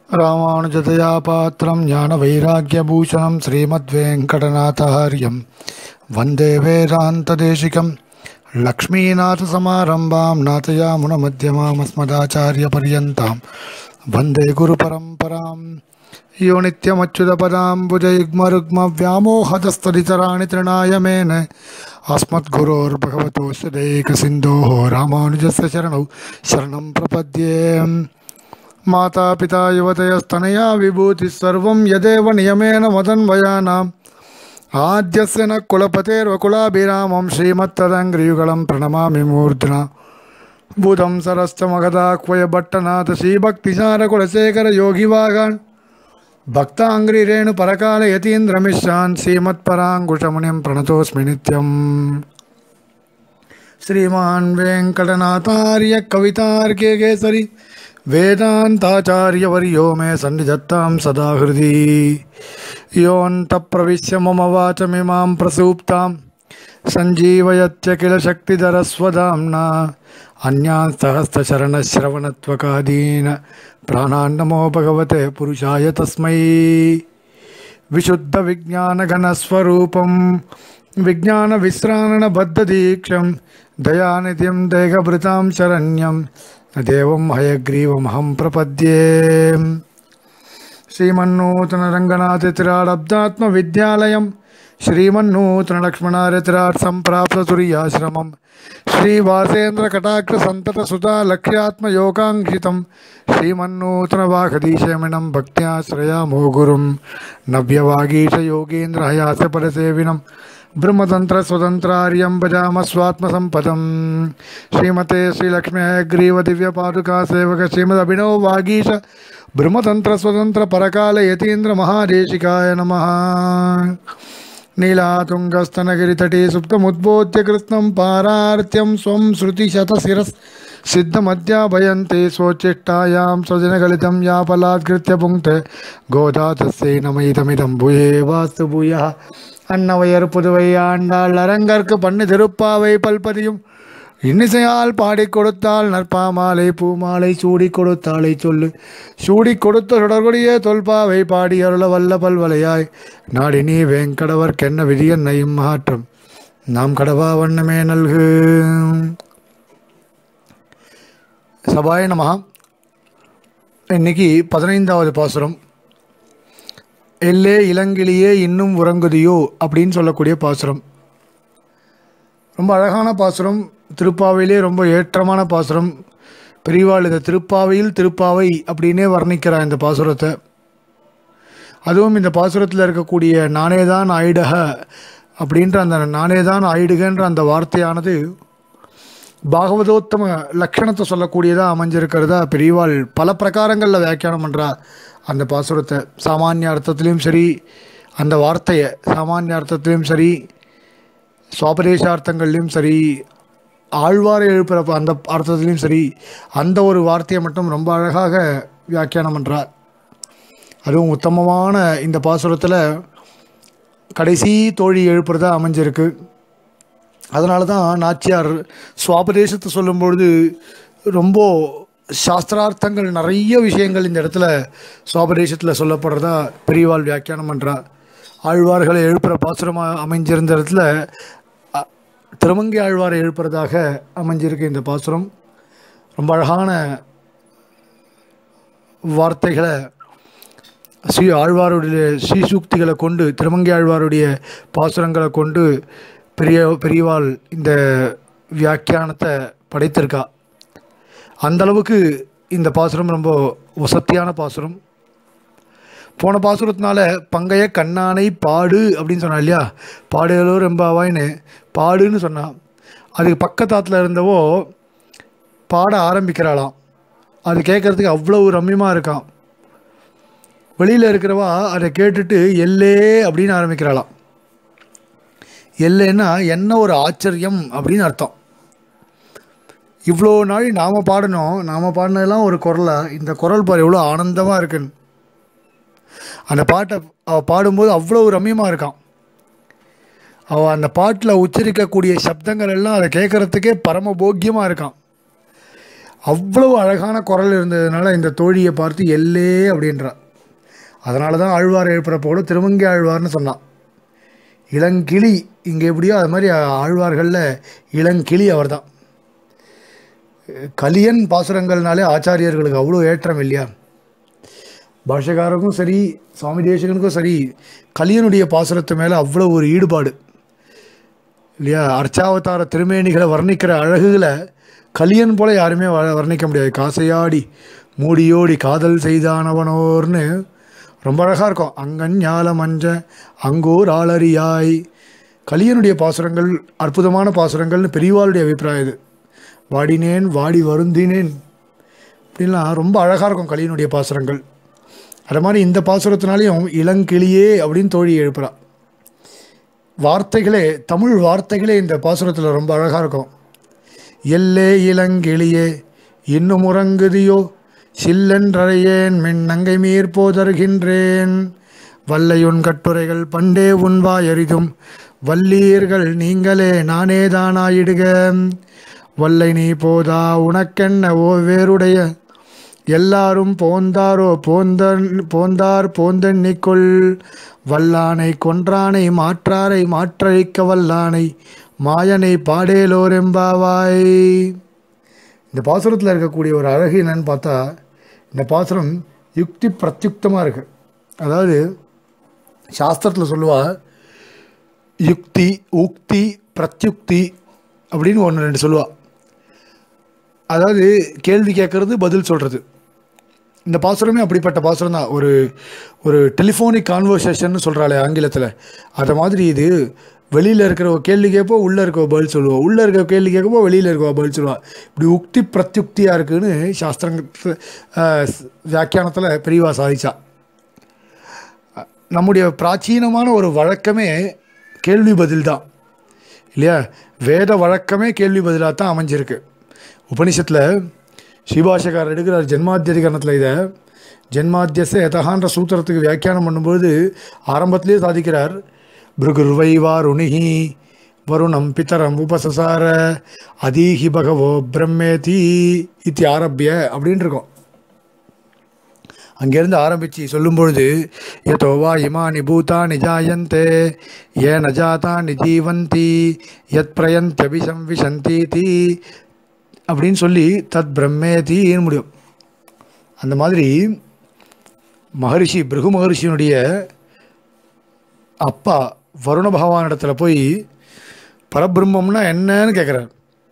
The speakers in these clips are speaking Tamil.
ராமானுஜதயா பாத்திரம் ஞானவைராக்கியபூஷணம் ஸ்ரீமத்வேங்கடநாதாரியம் வந்தே வேதாந்ததேசிகம் லக்ஷ்மீநாथसमारम्भां नाथयामुनमध्यमामस्मदाचार्यपर्यन्तां वन्दे गुरुपरम्परां यो नित्यमच्युतपदाम्बुजयुग्मरुग्मव्यामोहतस्तदितराणि तृणाय मेन अस्मद्गुरोर्भगवतोऽस्य दैकसिन्धोः रामानुजस्य चरणौ शरणं प्रपद्ये मातापिता युवतयस्तनया विभूतिः सर्वं यदेव नियमेन मदन्वयानाम् आद्यस्य न कुलपतेर्वकुलाभिरामं श्रीमत्तदङ्घ्रियुगलं प्रणमामि मूर्ध्ना बुधं सरश्च मगदाह्वय भट्टनाथ श्रीभक्तिसारकुलशेखरयोगिवागान् भक्ताङ्घ्रिरेणुपरकालयतीन्द्रमिश्रान् श्रीमत्पराङ्कुशमुनिं प्रणतोऽस्मि नित्यम् श्रीमान् वेङ्कटनाथार्य कवितार्के केसरि वेदान्ताचार्यवर्यो मे सन्निधत्तां सदा हृदि योऽन्तप्रविश्य मम वाचमिमां प्रसूप्तां सञ्जीवयत्य किल शक्तिधरस्वधाम्ना अन्यान् सहस्रशरणश्रवणत्वकादीन प्राणान्नमो भगवते पुरुषाय तस्मै विशुद्धविज्ञानघनस्वरूपं विज्ञानविश्राणबद्धदीक्षं दयानिधिं देहभृतां शरण्यं देवं हयग्रीवमहं प्रपद्ये श्रीमन्नूतनरङ्गनाथतिराडब्दात्मविद्यालयं श्रीमन्नूतनलक्ष्मणारतिराट् सम्प्राप्ततुर्याश्रमं श्रीवासेन्द्रकटाक्षसन्ततसुधा लक्ष्यात्मयोगाङ्क्षितं श्रीमन्नूतनवाघदीशमिनं भक्त्याश्रयामो गुरुं नव्यवागीशयोगीन्द्रहयास्यपरसेविनं ब्रह्मतन्त्रस्वतन्त्रार्यं भजामस्वात्मसम्पदं श्रीमते श्रीलक्ष्मीहयग्रीवदिव्यपादुकासेवक श्रीमदभिनव वागीश ब्रह्मतन्त्रस्वतन्त्रपरकालयतीन्द्रमहादेशिकाय नमः नीलातुङ्गस्तनगिरितटे सुप्तमुद्बोध्य कृत्स्नं पारार्त्यं स्वं श्रुतिशतशिरस् सिद्धमध्याभयन्ते स्वोच्चिष्टायां स्वजनगलितं यापलात्कृत्य पुङ्क्ते गोदा तस्यै नमैदमिदं भूये वास्तु भूयः அன்னவையர் புதுவை ஆண்டாள் அரங்கற்கு பண்ணு திருப்பாவை பல்பதியும் இன்னிசையால் பாடிக் கொடுத்தாள் நற்பாமாலை பூமாலை சூடி கொடுத்தாளை சொல்லு சூடி கொடுத்த சுடர்கொடியே தொல்பாவை பாடி அருள வல்ல பல்வலையாய் நாடினி வேங்கடவர்க்கென்ன விதியன்னையும் மாற்றம் நாம் கடவா வண்ணமே நல்கு சபாய நமகா இன்னைக்கு பதினைந்தாவது பாசுரம் எல்லே இளங்கிளியே இன்னும் உறங்குதியோ அப்படின்னு சொல்லக்கூடிய பாசுரம் ரொம்ப அழகான பாசுரம் திருப்பாவையிலே ரொம்ப ஏற்றமான பாசுரம் பெரியவாள் இந்த திருப்பாவையில் திருப்பாவை அப்படின்னே வர்ணிக்கிறார் இந்த பாசுரத்தை அதுவும் இந்த பாசுரத்தில் இருக்கக்கூடிய நானேதான் ஆயிடக அப்படின்ற அந்த நானேதான் ஆயிடுகன்ற அந்த வார்த்தையானது பாகவதோத்தம லட்சணத்தை சொல்லக்கூடியதாக அமைஞ்சிருக்கிறதா பெரியவாள் பல பிரகாரங்களில் வியாக்கியானம் பண்ணுறா அந்த பாசுரத்தை சாமானிய அர்த்தத்துலேயும் சரி அந்த வார்த்தையை சாமானிய அர்த்தத்துலேயும் சரி சுவாபதேசார்த்தங்கள்லேயும் சரி ஆழ்வாரை எழுப்புற அந்த அர்த்தத்துலேயும் சரி அந்த ஒரு வார்த்தையை மட்டும் ரொம்ப அழகாக வியாக்கியானம் பண்ணுறார் அதுவும் உத்தமமான இந்த பாசுரத்தில் கடைசி தோழி எழுப்புறதா அமைஞ்சிருக்கு அதனால தான் நாச்சியார் சுவாபதேசத்தை சொல்லும்பொழுது ரொம்ப சாஸ்திரார்த்தங்கள் நிறைய விஷயங்கள் இந்த இடத்துல சுவாபதேசத்தில் சொல்லப்படுறதா பெரியவாள் வியாக்கியானம் பண்ணுறா ஆழ்வார்களை எழுப்புகிற பாசுரமாக அமைஞ்சிருந்த இடத்துல திருமங்கை ஆழ்வாரை எழுப்புறதாக அமைஞ்சிருக்கு இந்த பாசுரம் ரொம்ப அழகான வார்த்தைகளை ஸ்ரீ ஆழ்வாருடைய ஸ்ரீசூக்திகளை கொண்டு திருமங்கை ஆழ்வாருடைய பாசுரங்களை கொண்டு பெரிய பெரியவாள் இந்த வியாக்கியானத்தை படைத்திருக்கா அந்த அளவுக்கு இந்த பாசுரம் ரொம்ப வசத்தியான பாசுரம் போன பாசுரத்தினால பங்கைய கண்ணானை பாடு அப்படின்னு சொன்னா இல்லையா பாடுகளோ ரொம்ப அவாயின்னு பாடுன்னு சொன்னான் அதுக்கு பக்கத்தாத்தில் இருந்தவோ பாட ஆரம்பிக்கிறாளாம் அது கேட்குறதுக்கு அவ்வளோ ரம்யமாக இருக்கான் வெளியில் இருக்கிறவா அதை கேட்டுட்டு எல்லே அப்படின்னு ஆரம்பிக்கிறாளாம் எல்லைன்னா என்ன ஒரு ஆச்சரியம் அப்படின்னு அர்த்தம் இவ்வளோ நாள் நாம் பாடணும் நாம் பாடினதெல்லாம் ஒரு குரலாக இந்த குரல் பாரு எவ்வளோ ஆனந்தமாக இருக்குன்னு அந்த பாட்டை அவள் பாடும்போது அவ்வளோ ரம்யமாக இருக்கான் அவள் அந்த பாட்டில் உச்சரிக்கக்கூடிய சப்தங்கள் எல்லாம் அதை கேட்குறதுக்கே பரம போக்கியமாக இருக்கான் அவ்வளவு அழகான குரல் இருந்ததுனால இந்த தோழியை பார்த்து எல்லே அப்படின்றா அதனால தான் ஆழ்வார் எழுப்புறப்போட திருமங்கை ஆழ்வார்னு சொன்னான் இளங்கிளி இங்கே எப்படியோ அது மாதிரி ஆழ்வார்களில் இளங்கிளி அவர்தான் கலியன் பாசுரங்கள்னாலே ஆச்சாரியர்களுக்கு அவ்வளோ ஏற்றம் இல்லையா பாஷகாரருக்கும் சரி சுவாமி தேசகனுக்கும் சரி கலியனுடைய பாசுரத்து மேலே அவ்வளோ ஒரு ஈடுபாடு இல்லையா அர்ச்சாவதார திருமேனிகளை வர்ணிக்கிற அழகுகளை கலியன் போல யாருமே வ- வர்ணிக்க முடியாது காசையாடி மூடியோடி காதல் செய்தானவனோர்னு ரொம்ப அழகாக இருக்கும் அங்கஞ்ஞால மஞ்ச அங்கோர் ஆளறியாய் கலியனுடைய பாசுரங்கள் அற்புதமான பாசுரங்கள்னு பெரியவாளுடைய அபிப்பிராயம் இது வாடினேன் வாடி வருந்தினேன் அப்படின்லாம் ரொம்ப அழகாக இருக்கும் கலியனுடைய பாசுரங்கள் அது மாதிரி இந்த பாசுரத்தினாலையும் இளங்கிளியே அப்படின்னு தோழி எழுப்புறா வார்த்தைகளே தமிழ் வார்த்தைகளே இந்த பாசுரத்தில் ரொம்ப அழகாக இருக்கும் எல்லே இளங்கிளியே இன்னும் உறங்குதியோ சில்லென்றறையேன் மின் நங்கை மீர் போதருகின்றேன் வல்லையுன் கட்டுரைகள் பண்டே உன்வாய் எரிதும் வல்லீர்கள் நீங்களே நானே தானாயிடுக வல்லை நீ போதா உனக்கென்ன ஓ வேறுடைய எல்லாரும் போந்தாரோ போந்தன் போந்தார் போந்தெண்ணிக்கொள் வல்லானை கொன்றானை மாற்றாரை மாற்றழிக்க வல்லானை மாயனை பாடேலோரெம்பாவாய் இந்த பாசுரத்தில் இருக்கக்கூடிய ஒரு அழகு என்னன்னு பார்த்தா இந்த பாசுரம் யுக்தி பிரத்யுக்தமாக இருக்கு அதாவது சாஸ்திரத்தில் சொல்லுவா யுக்தி உக்தி பிரத்யுக்தி அப்படின்னு ஒன்று ரெண்டு சொல்லுவா அதாவது கேள்வி கேட்கறது பதில் சொல்கிறது இந்த பாசுரமே அப்படிப்பட்ட பாசுரம் தான் ஒரு ஒரு டெலிஃபோனிக் கான்வர்சேஷன் சொல்கிறாளே ஆங்கிலத்தில் அதை மாதிரி இது வெளியில் இருக்கிற ஒரு கேள்வி கேட்போ உள்ளே இருக்க பதில் சொல்லுவோம் உள்ளே இருக்க கேள்வி கேட்கப்போ வெளியில் இருக்க பதில் சொல்லுவா இப்படி உக்தி பிரத்யுக்தியாக இருக்குன்னு சாஸ்திரங்க வியாக்கியானத்தில் பெரியவா சாதிச்சா நம்முடைய பிராச்சீனமான ஒரு வழக்கமே கேள்வி பதில் தான் இல்லையா வேத வழக்கமே கேள்வி பதிலாக தான் அமைஞ்சிருக்கு உபனிஷத்தில் ஸ்ரீபாஷகாரர் எடுக்கிறார் ஜென்மாத்தியதிகரணத்தில் இதை ஜென்மாத்தியச எதகான்ற சூத்திரத்துக்கு வியாக்கியானம் பண்ணும்போது ஆரம்பத்திலே சாதிக்கிறார் பிருகுர்வை வாருணிஹி வருணம் பித்தரம் உபசசார அதீஹி பகவோ பிரம்மேதி இத்தி ஆரம்பிய அப்படின்னு இருக்கும் அங்கேருந்து ஆரம்பித்து சொல்லும் பொழுது யதோ வா இமானி பூதானி ஜாயந்தே ஏ நஜாதானி ஜீவந்தி யத் பிரயந்தபிசம்விசந்தி தீ அப்படின்னு சொல்லி தத் பிரம்மேதின்னு முடியும் அந்த மாதிரி மகரிஷி பிருகு மகரிஷியினுடைய அப்பா வருண பகவானிடத்துல போய் பரபிரம்மம்னா என்னன்னு கேட்குறார்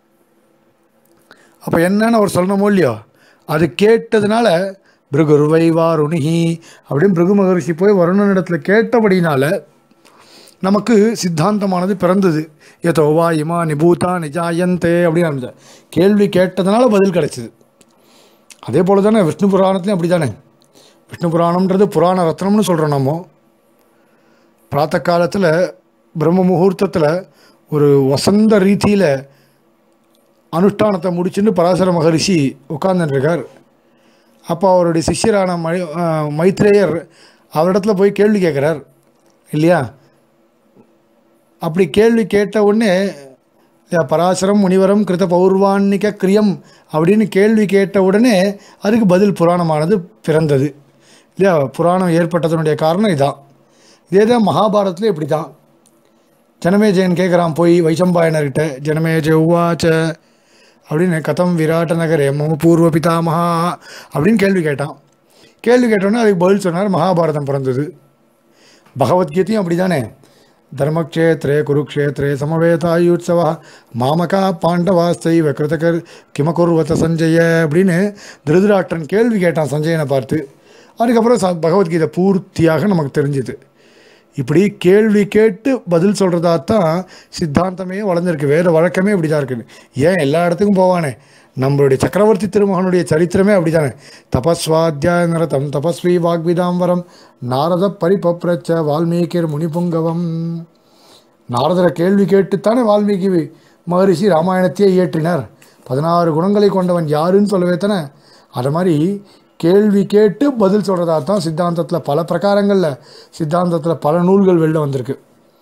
அப்போ என்னன்னு அவர் சொல்லணுமோ இல்லையோ அது கேட்டதுனால பிருகுருவைவாருணிஹி அப்படின்னு பிருகு மகரிஷி போய் வருணனிடத்துல கேட்டபடினால நமக்கு சித்தாந்தமானது பிறந்தது யதோவா இமா நிபூதா நிஜாயந்தே அப்படின்னு ஆரம்பிச்ச கேள்வி கேட்டதுனால பதில் கிடைச்சிது அதே போல தானே விஷ்ணு புராணத்துலையும் அப்படி தானே விஷ்ணு புராணம்ன்றது புராண ரத்னம்னு சொல்கிறோம் நம்ம பிராத்த காலத்தில் பிரம்ம முகூர்த்தத்தில் ஒரு வசந்த ரீதியில் அனுஷ்டானத்தை முடிச்சுன்னு பராசர மகரிஷி உட்கார்ந்துருக்கார் அப்போ அவருடைய சிஷ்யரான மை அஹ் மைத்ரேயர் அவரிடத்துல போய் கேள்வி கேட்குறார் இல்லையா அப்படி கேள்வி கேட்ட உடனே இல்லையா, பராசரம் முனிவரம் கிருத பௌர்வாணிக கிரியம் அப்படின்னு கேள்வி கேட்ட உடனே அதுக்கு பதில் புராணமானது பிறந்தது இல்லையா புராணம் ஏற்பட்டதனுடைய காரணம் இதான் இதே தான் மகாபாரதத்துலேயும் இப்படி தான் ஜனமேஜயன் கேட்குறான் போய் வைசம்பாயனர்கிட்ட ஜனமேஜ உவாச்ச அப்படின்னு கதம் விராட்ட நகரே மம பூர்வ பிதாமகா அப்படின்னு கேள்வி கேட்டான் கேள்வி கேட்டோன்னே அதுக்கு பதில் சொன்னார் மகாபாரதம் பிறந்தது பகவத்கீதையும் அப்படி தானே தர்மக்ஷேத்ரே குருக்ஷேத்ரே சமவேதாயுத்சவ மாமகா பாண்டவாஸ்தைவ கிருதகர் கிமகுர்வத சஞ்சய அப்படின்னு திருதராஷ்டிரன் கேள்வி கேட்டான் சஞ்சயனை பார்த்து அதுக்கப்புறம் ச பகவத்கீதை பூர்த்தியாக நமக்கு தெரிஞ்சுது இப்படி கேள்வி கேட்டு பதில் சொல்கிறதா தான் சித்தாந்தமே வளர்ந்துருக்கு வேறு வழக்கமே இப்படி தான் இருக்குது ஏன் எல்லா இடத்துக்கும் போவானே நம்மளுடைய சக்கரவர்த்தி திருமகனுடைய சரித்திரமே அப்படி தானே தபஸ்வாத்தியாய நிரதம் தபஸ்வி வாக்விதாம்பரம் நாரத பரிபப்ரச்ச வால்மீகிர் முனிபுங்கவம் நாரதரை கேள்வி கேட்டுத்தானே வால்மீகி மகரிஷி ராமாயணத்தையே இயற்றினார் பதினாறு குணங்களை கொண்டவன் யாருன்னு சொல்லவே தானே அது மாதிரி கேள்வி கேட்டு பதில் சொல்கிறதா தான் சித்தாந்தத்தில் பல பிரகாரங்களில் சித்தாந்தத்தில் பல நூல்கள் வெளில வந்திருக்கு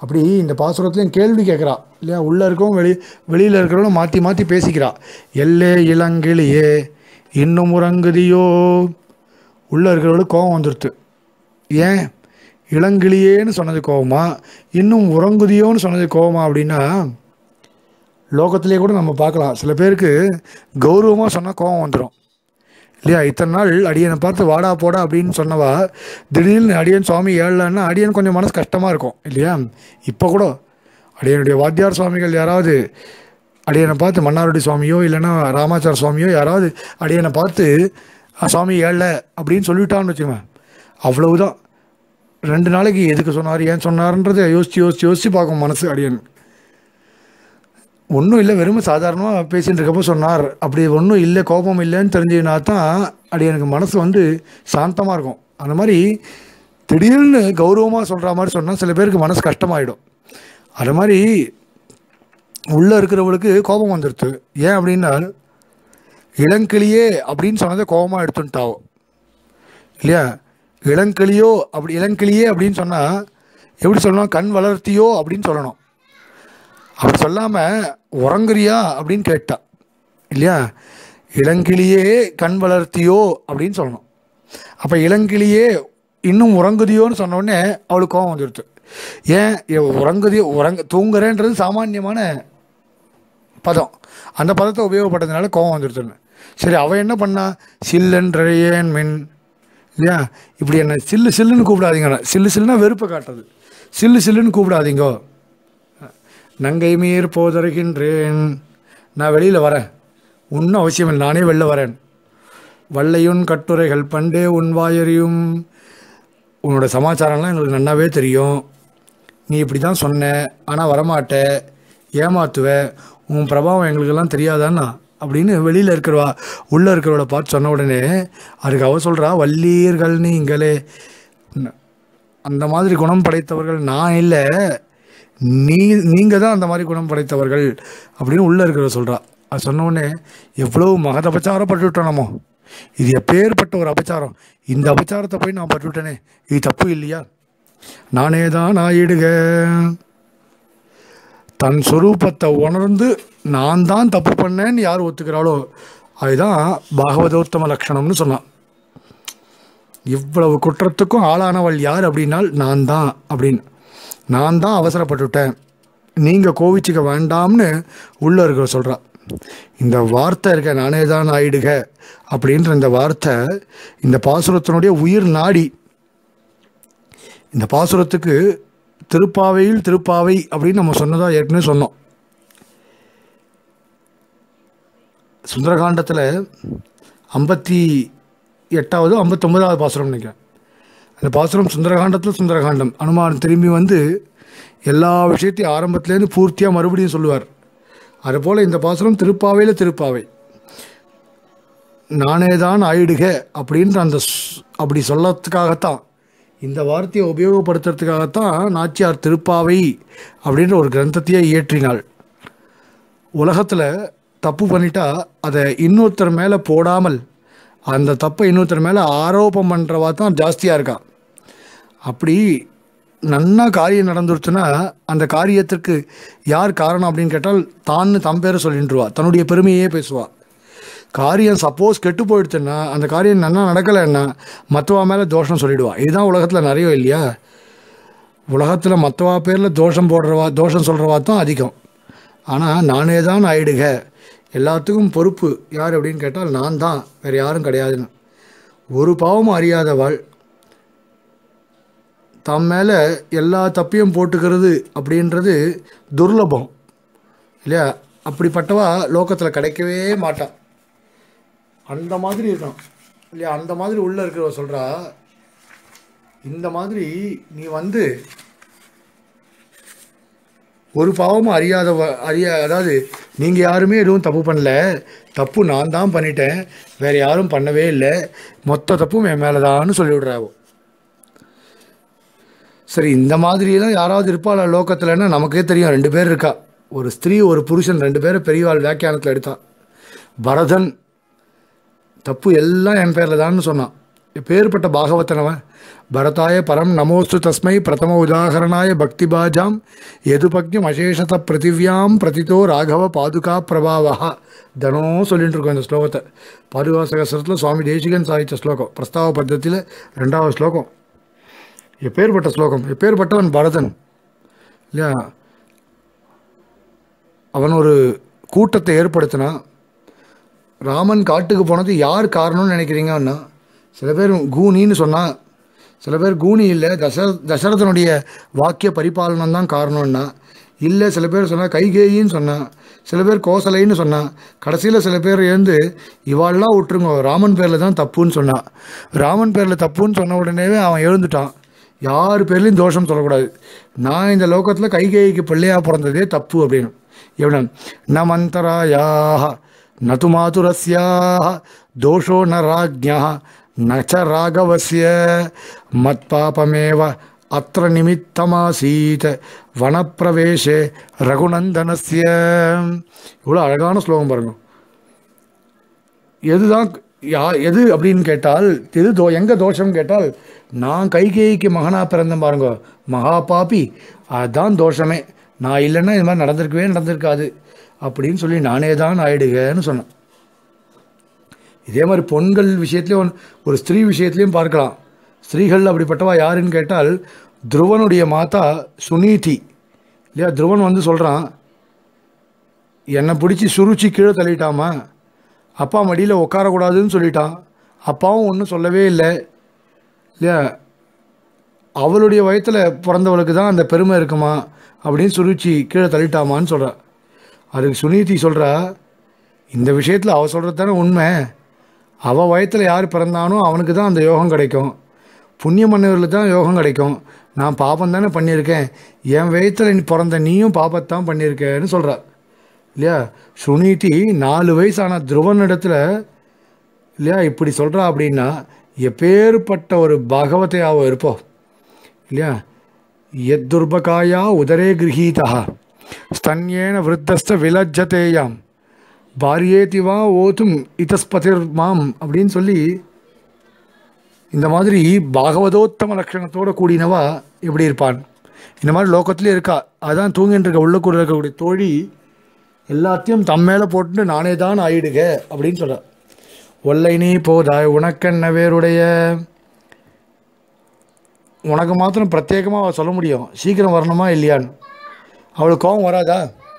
அப்படி இந்த பாசுரத்துலையும் கேள்வி கேட்குறா இல்லையா உள்ளே இருக்கவும் வெளி வெளியில் இருக்கிறவங்களும் மாற்றி மாற்றி பேசிக்கிறா எல்லே இளங்கிளியே இன்னும் உறங்குதியோ உள்ளே இருக்கிறவங்களுக்கு கோபம் வந்துடுது ஏன் இளங்கிளியேன்னு சொன்னது கோவமா இன்னும் உறங்குதியோன்னு சொன்னது கோவமா அப்படின்னா லோகத்திலே கூட நம்ம பார்க்கலாம் சில பேருக்கு கௌரவமாக சொன்னால் கோவம் வந்துடும் இல்லையா இத்தனை நாள் அடியனை பார்த்து வாடா போடா அப்படின்னு சொன்னவா திடீர்னு அடியன் சுவாமி ஏழலன்னா அடியன் கொஞ்சம் மனசு கஷ்டமாக இருக்கும் இல்லையா இப்போ கூட அடியனுடைய வாத்தியார் சுவாமிகள் யாராவது அடியனை பார்த்து மன்னாருடி சுவாமியோ இல்லைன்னா ராமாச்சார சுவாமியோ யாராவது அடியனை பார்த்து "ஆ, சுவாமி ஏழல அப்படின்னு சொல்லிவிட்டான்னு வச்சுக்கோங்க அவ்வளவுதான் ரெண்டு நாளைக்கு எதுக்கு சொன்னார் ஏன் சொன்னார்ன்றதை யோசித்து யோசித்து யோசித்து பார்க்கும் மனசு அடியன் ஒன்றும் இல்லை வெறும் சாதாரணமாக பேசிட்டு இருக்கப்போ சொன்னார் அப்படி ஒன்றும் இல்லை கோபம் இல்லைன்னு தெரிஞ்சுனா தான் அப்படி எனக்கு மனசு வந்து சாந்தமாக இருக்கும் அந்த மாதிரி திடீர்னு கௌரவமாக சொல்கிற மாதிரி சொன்னால் சில பேருக்கு மனசு கஷ்டமாயிடும் அது மாதிரி உள்ளே இருக்கிறவங்களுக்கு கோபம் வந்துடுது ஏன் அப்படின்னா இளங்கிளியே அப்படின்னு சொன்னதை கோபமாக எடுத்துட்டாவோ இல்லையா இளங்கிளியோ அப்படி இளங்கிளியே அப்படின்னு சொன்னால் எப்படி சொல்லணும் கண் வளர்த்தியோ அப்படின்னு சொல்லணும் அப்படி சொல்லாமல் உறங்குறியா அப்படின்னு கேட்டா இல்லையா இளங்கிளியே கண் வளர்த்தியோ அப்படின்னு சொல்லணும் அப்போ இளங்கிளியே இன்னும் உறங்குதியோன்னு சொன்ன உடனே அவளுக்கு கோவம் வந்துடுது ஏன் இவ உறங்குதியோ உறங்க தூங்குறேன்றது சாமானியமான பதம் அந்த பதத்தை உபயோகப்பட்டதுனால கோவம் வந்துடுதுன்னு சரி அவள் என்ன பண்ணா சில்லன்றேன் மின் இல்லையா இப்படி என்ன சில்லு சில்லுன்னு கூப்பிடாதீங்க சில்லு சில்லுனா வெறுப்பை காட்டுறது சில்லு சில்லுன்னு கூப்பிடாதீங்கோ நங்கை மீர் போதருகின்றேன் நான் வெளியில் வரேன் ஒன்றும் அவசியம் இல்லை நானே வெளில வரேன் வள்ளையுன் கட்டுரைகள் பண்டே உன் வாயறியும் உன்னோட சமாச்சாரம்லாம் எங்களுக்கு நன்னாவே தெரியும் நீ இப்படி தான் சொன்ன ஆனால் வரமாட்ட ஏமாத்துவ உன் பிரபாவம் எங்களுக்கெல்லாம் தெரியாதான்னா அப்படின்னு வெளியில் இருக்கிறவா உள்ளே இருக்கிறவளை பார்த்து சொன்ன உடனே அதுக்கு அவ சொல்கிறா வள்ளீர்கள் நீங்களே அந்த மாதிரி குணம் படைத்தவர்கள் நான் இல்லை நீ நீங்கள் தான் அந்த மாதிரி குணம் படைத்தவர்கள் அப்படின்னு உள்ளே இருக்கிற சொல்கிறா அது சொன்ன உடனே எவ்வளோ மகத அபச்சாரப்பட்டுவிட்டோம் நம்ம இது எப்பேற்பட்ட ஒரு அபச்சாரம் இந்த அபச்சாரத்தை போய் நான் பட்டுவிட்டேனே இது தப்பு இல்லையா நானே தான் ஆயிடுக தன் சொரூபத்தை உணர்ந்து நான் தான் தப்பு பண்ணேன்னு யார் ஒத்துக்கிறாளோ அதுதான் பாகவதோத்தம லட்சணம்னு சொன்னான் இவ்வளவு குற்றத்துக்கும் ஆளானவள் யார் அப்படின்னால் நான் தான் அப்படின்னு நான் தான் அவசரப்பட்டுவிட்டேன் நீங்கள் கோவிச்சுக்க வேண்டாம்னு உள்ள இருக்கிற சொல்கிறா இந்த வார்த்தை இருக்க நானே தான் ஆயிடுக அப்படின்ற இந்த வார்த்தை இந்த பாசுரத்தினுடைய உயிர் நாடி இந்த பாசுரத்துக்கு திருப்பாவையில் திருப்பாவை அப்படின்னு நம்ம சொன்னதா ஏற்கனவே சொன்னோம் சுந்தரகாண்டத்தில் ஐம்பத்தி எட்டாவது ஐம்பத்தொன்பதாவது பாசுரம் நினைக்கிறேன் அந்த பாசுரம் சுந்தரகாண்டத்தில் சுந்தரகாண்டம் அனுமான் திரும்பி வந்து எல்லா விஷயத்தையும் ஆரம்பத்துலேருந்து பூர்த்தியாக மறுபடியும் சொல்லுவார் அதுபோல் இந்த பாசுரம் திருப்பாவையில் திருப்பாவை நானே தான் ஆயிடுக அப்படின்ற அந்த ஸ்- அப்படி சொல்லறதுக்காகத்தான் இந்த வார்த்தையை உபயோகப்படுத்துறதுக்காகத்தான் நாச்சியார் திருப்பாவை அப்படின்ற ஒரு கிரந்தத்தையே இயற்றினாள் உலகத்தில் தப்பு பண்ணிட்டா அதை இன்னொருத்தர் மேலே போடாமல் அந்த தப்பை இன்னொருத்தர் மேலே ஆரோபம் பண்ணுறவா தான் ஜாஸ்தியாக இருக்கா அப்படி நன்னா காரியம் நடந்துருச்சுன்னா அந்த காரியத்திற்கு யார் காரணம் அப்படின்னு கேட்டால் தான்னு தம் பேரை சொல்லிட்டுருவா தன்னுடைய பெருமையே பேசுவா காரியம் சப்போஸ் கெட்டு போயிடுச்சுன்னா அந்த காரியம் நன்னா நடக்கலைன்னா மற்றவா மேலே தோஷம் சொல்லிடுவா இதுதான் உலகத்தில் நிறைய இல்லையா உலகத்தில் மற்றவா பேரில் தோஷம் போடுறவா தோஷம் சொல்கிறவா தான் அதிகம் ஆனால் நானே தான் ஆயிடுக எல்லாத்துக்கும் பொறுப்பு யார் அப்படின்னு கேட்டால் நான் தான் வேறு யாரும் கிடையாதுன்னு ஒரு பாவமும் அறியாதவாள் தம் மேலே எல்லா தப்பையும் போட்டுக்கிறது அப்படின்றது துர்லபம் இல்லையா அப்படிப்பட்டவா லோகத்தில் கிடைக்கவே மாட்டான் அந்த மாதிரி இருக்கணும் இல்லையா அந்த மாதிரி உள்ளே இருக்கிறவ சொல்கிறா இந்த மாதிரி நீ வந்து ஒரு பாவமும் அறியாதவ அறிய அதாவது நீங்கள் யாருமே எதுவும் தப்பு பண்ணல தப்பு நான் தான் பண்ணிட்டேன் வேறு யாரும் பண்ணவே இல்லை மொத்த தப்பும் என் மேலே தான்னு சொல்லிவிடுறாவோ சரி இந்த மாதிரியெல்லாம் யாராவது இருப்பாளா லோகத்தில்னா நமக்கே தெரியும் ரெண்டு பேர் இருக்கா ஒரு ஸ்திரீ ஒரு புருஷன் ரெண்டு பேரும் பெரியவாள் வியாக்கியானத்தில் எடுத்தான் பரதன் தப்பு எல்லாம் என் பேரில் தான்னு சொன்னான் எப்பேற்பட்ட பாகவத்தனவன் பரதாய பரம் நமோஸ்து தஸ்மை பிரதம உதாகரணாய பக்தி பாஜாம் எதுபக்யம் அசேஷத பிருத்திவியாம் பிரதிதோ ராகவ பாதுகா பிரபாவா தனம் சொல்லிட்டு இருக்கோம் இந்த ஸ்லோகத்தை பாதுகா சகசிரத்தில் சுவாமி தேசிகன் சாதித்த ஸ்லோகம் பிரஸ்தாவ பద్ధதியில் ரெண்டாவது ஸ்லோகம் எப்பேற்பட்ட ஸ்லோகம் எப்பேற்பட்டவன் பரதன் இல்லையா அவன் ஒரு கூட்டத்தை ஏற்படுத்தினான் ராமன் காட்டுக்கு போனது யார் காரணம்னு நினைக்கிறீங்கன்னா சில பேர் கூனின்னு சொன்னால் சில பேர் கூனி இல்லை தச தசரதனுடைய வாக்கிய பரிபாலனம் தான் காரணம்னா இல்லை சில பேர் சொன்னால் கைகேயின்னு சொன்னான் சில பேர் கோசலைன்னு சொன்னான் கடைசியில் சில பேர் எழுந்து இவாள்லாம் விட்டுருங்க ராமன் பேரில் தான் தப்புன்னு சொன்னான் ராமன் பேரில் தப்புன்னு சொன்ன உடனேவே அவன் எழுந்துட்டான் யார் பேர்லையும் தோஷம் சொல்லக்கூடாது நான் இந்த லோகத்தில் கைகேயிக்கு பிள்ளையாக பிறந்ததே தப்பு அப்படின்னு எவனன் ந மந்தராயாக நது மாதுரஸ்யாக தோஷோ ந ராஜ்யா ந ச ராகவசிய மத்பாபமேவ அத்திர நிமித்தமாசீத் வனப்பிரவேசே ரகுநந்தனஸ்ய இவ்வளோ அழகான ஸ்லோகம் பாருங்க எதுதான் யா எது அப்படின்னு கேட்டால் எது தோ எங்கே தோஷம் கேட்டால் நான் கைகேயிக்கு மகனாக பிறந்தேன் பாருங்க மகா பாப்பி அதுதான் தோஷமே நான் இல்லைன்னா இது மாதிரி நடந்திருக்கவே நடந்திருக்காது அப்படின்னு சொல்லி நானே தான் ஆயிடுகன்னு சொன்னேன் இதே மாதிரி பொண்கள் விஷயத்துலையும் ஒரு ஸ்திரீ விஷயத்துலையும் பார்க்கலாம் ஸ்திரீகள் அப்படிப்பட்டவா யாருன்னு கேட்டால் துருவனுடைய மாதா சுனீதி இல்லையா துருவன் வந்து சொல்கிறான் என்னை பிடிச்சி சுருச்சி கீழே தள்ளிட்டாமா அப்பா மடியில் உட்காரக்கூடாதுன்னு சொல்லிட்டான் அப்பாவும் ஒன்றும் சொல்லவே இல்லை இல்லையா அவளுடைய வயத்தில் பிறந்தவளுக்கு தான் அந்த பெருமை இருக்குமா அப்படின்னு சுருச்சி கீழே தள்ளிட்டாமான்னு சொல்கிறா அதுக்கு சுனீதி சொல்கிறா இந்த விஷயத்தில் அவள் சொல்கிறது தானே உண்மை அவள் வயத்தில் யார் பிறந்தானோ அவனுக்கு தான் அந்த யோகம் கிடைக்கும் புண்ணிய மன்னர்களுக்கு தான் யோகம் கிடைக்கும் நான் பாபம் தானே பண்ணியிருக்கேன் என் வயத்தில் நீ பிறந்த நீயும் பாபத்தான் பண்ணியிருக்கேன்னு சொல்கிறா இல்லையா சுனீதி நாலு வயசான துருவன் இடத்துல இல்லையா இப்படி சொல்கிறா அப்படின்னா எப்பேற்பட்ட ஒரு பாகவதையாவோ இருப்போம் இல்லையா எத் துர்பகாயா உதரே கிரகீதா ஸ்தன்யேன விருத்தஸ்த விலஜ்ஜதேயாம் பாரியேதி வா ஓதும் இதஸ்பதிர் மாம் அப்படின்னு சொல்லி இந்த மாதிரி பாகவதோத்தம லட்சணத்தோடு கூடினவா எப்படி இருப்பான் இந்த மாதிரி லோகத்திலே இருக்கா அதான் தூங்கிட்டு இருக்க உள்ளுக்குள்ள இருக்கக்கூடிய தோழி எல்லாத்தையும் தம் மேலே போட்டு நானே தான் ஆயிடுக அப்படின்னு சொல்கிறா ஒல்லை நீ போதாய் உனக்கென்ன வேறுடைய உனக்கு மாத்திரம் பிரத்யேகமாக அவள் சொல்ல முடியும் சீக்கிரம் வரணுமா இல்லையான்னு அவளுக்கு கோபம் வராதா